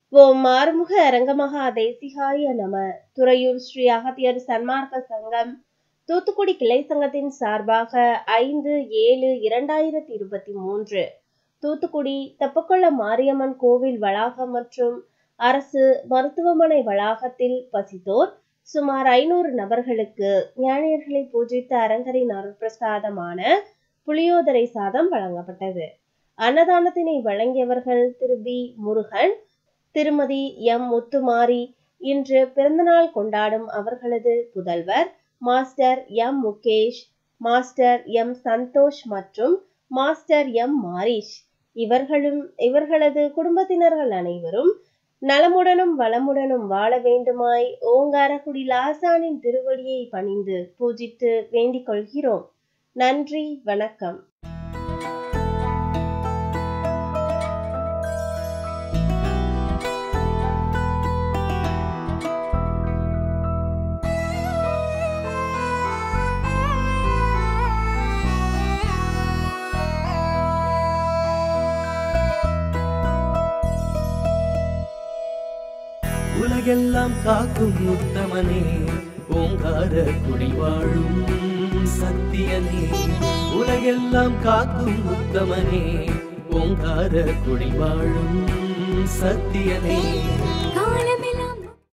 ஓம் மாறுமுக அரங்கமகா தேசிகாய நம துறையூர் ஸ்ரீ அகத்தியர் சன்மார்க்க சங்கம் தூத்துக்குடி கிளை சங்கத்தின் சார்பாக ஐந்து ஏழு இரண்டாயிரத்தி இருபத்தி மூன்று தூத்துக்குடி தெப்பக்குள மாரியம்மன் கோவில் வளாகம் மற்றும் அரசு மருத்துவமனை வளாகத்தில் பசித்தோர் சுமார் ஐநூறு நபர்களுக்கு ஞானியர்களை பூஜித்த அரங்கரின் அருட்பிரசாதமான புளியோதரை சாதம் வழங்கப்பட்டது அன்னதானத்தினை வழங்கியவர்கள் திரு பி முருகன் திருமதி எம் முத்துமாரி இன்று பிறந்தநாள் கொண்டாடும் அவர்களது புதல்வர் master M Mukesh master M Santhosh மற்றும் மாஸ்டர் எம் மாரிஷ் இவர்களும் இவர்களது குடும்பத்தினர்கள் அனைவரும் நலமுடனும் வளமுடனும் வாழ வேண்டுமாய் ஓங்காரக்குடி லாசானின் திருவடியை பணிந்து பூஜித்து வேண்டிக் கொள்கிறோம் நன்றி வணக்கம் உலகெல்லாம் காக்கும் உத்தமனே ஓங்கார குடி வாழும் சத்தியனே உலகெல்லாம் காக்கும் உத்தமனே ஓங்கார குடி வாழும் சத்தியனே காலம்